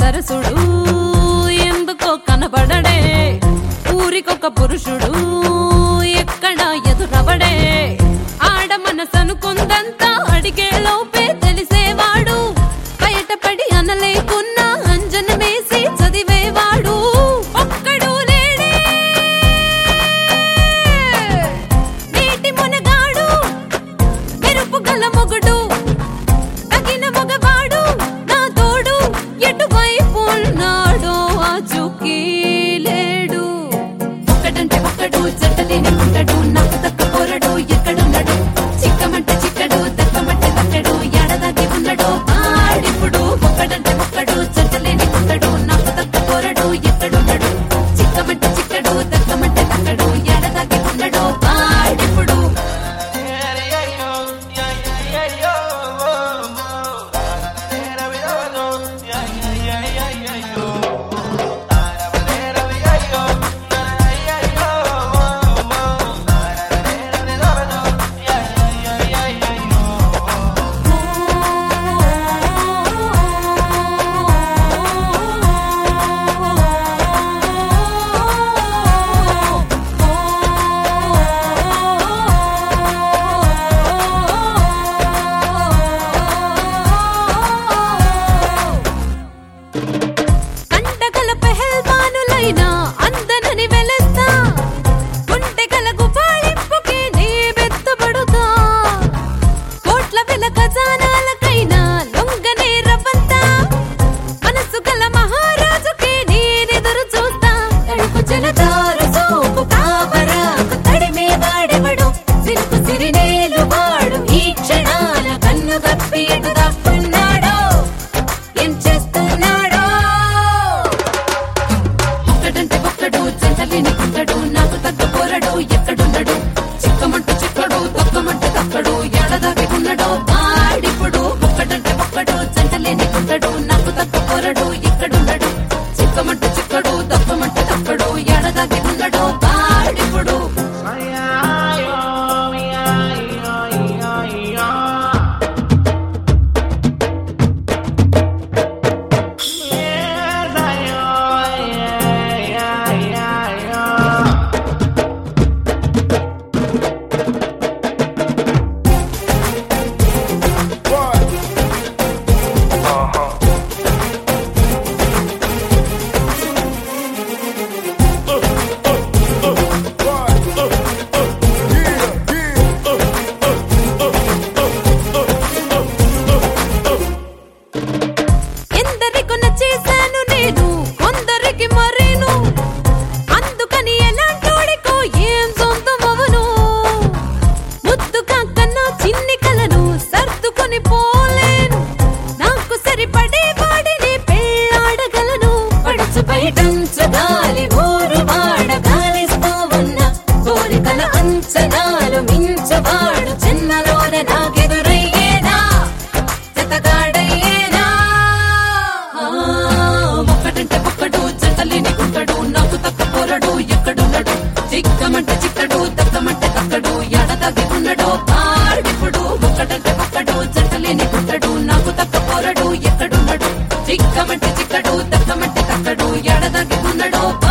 సరసుడు ఎందుకో కనబడడే ఊరికొక పురుషుడు ఎక్కడ ఎదురవడే ఆడ మనసనుకుందంతా అడిగే లోపే తెలిసేవాడు బయటపడి అనలేకున్నా అంజనమేసి చదివేవాడు ఒక్కడు లేడే నీటి మునగాడు మెరుపు గల మొగుడు తగిన మగవాడు నా తోడు ఎటువైపు ఉన్నాడో ఆ చూకీ లేడు ఒక్కడంటే ఒక్కడు జట్టలేని ఉండడు నాకు తక్క పోరడు ఎక్కడున్నాడు చిక్కమంటే చిక్కడు తక్కమంటే తక్కడు ఎడదాగి ఉన్నాడు ఆడిప్పుడు ఒక్కడంటే ఒక్కడు జట్టలేని ఉండడు నాకు తక్క పోరడు ఎక్కడున్నాడు చిక్కమంటే చిక్కడు తక్కమంటే తక్కడు ఎడదాగి ఉన్నాడు ఆడిప్పుడు కంటగల పెహల్వానులైనా అందనని వెలస్తా గుంటెగల గుబాళింపుకి నీ బెత్తబడుతా కోట్ల వెల ఖజానాలకైనా లొంగనే రవ్వంతా మనసు గల మహారాజుకి నేనెదురు చూస్తా తడుపు జలదారు సోపు కావరాకు తడిమే వాడెవడు సిరుకు సిరినేలు వాడు ఈ క్షణాల కన్ను గప్పి ఎటు దాక్కున్నాడో ఏం చేస్తున్నాడో ఒక్కడంటే ఒక్కడు జంటలేని కుట్టడు నాకు తగ్గ పోరడు ఎక్కడున్నాడు చిక్కమంటూ చిక్కడు తక్కమంటే తక్కడు ఎడదాగి ఉన్నాడో వాడిప్పుడు ఒక్కడంటే ఒక్కడు జంటలేని కుట్టడు నాకు తగ్గ పోరడు ఎక్కడున్నాడు చిక్కమంటూ చిక్కడు తక్కమంటే తక్కడు ఎడదాగి ఉన్నాడో వాడిప్పుడు ఎందరికో చేశాను నేను కొందరికి మరేను అందుకని ఎలాంటోడికో ఏం సొంతమవను ముద్దు కన్నా చిన్ని కలను సర్దుకొని పోలేను నాకు సరిపడే వాడిని పెళ్ళాడగలను పడుచు బయటంచు గాలి ఊరు వాడ గాలిస్తూ ఉన్న కోరికల అంచనాలు మించవాడు చిన్నలోన నాకెదురయ్యేనా జతగాడయ్యేనా ఆ, ఒక్కటంటే ఒక్కడు జంటలేని కుట్టడు నాకు తక్క పోరడు ఎక్కడున్నాడు చిక్కమంటే చిక్కడు తక్కమంటే తక్కడు ఎడదాగి ఉన్నాడు ఆడిప్పుడు ఒక్కటంటే ఒక్కడు జంటలేని కుట్టడు నాకు తక్క పోరడు ఎక్కడున్నాడు చిక్కమంటే చిక్కడు తక్కమంటే తక్కడు ఎడదాగి ఉన్నాడు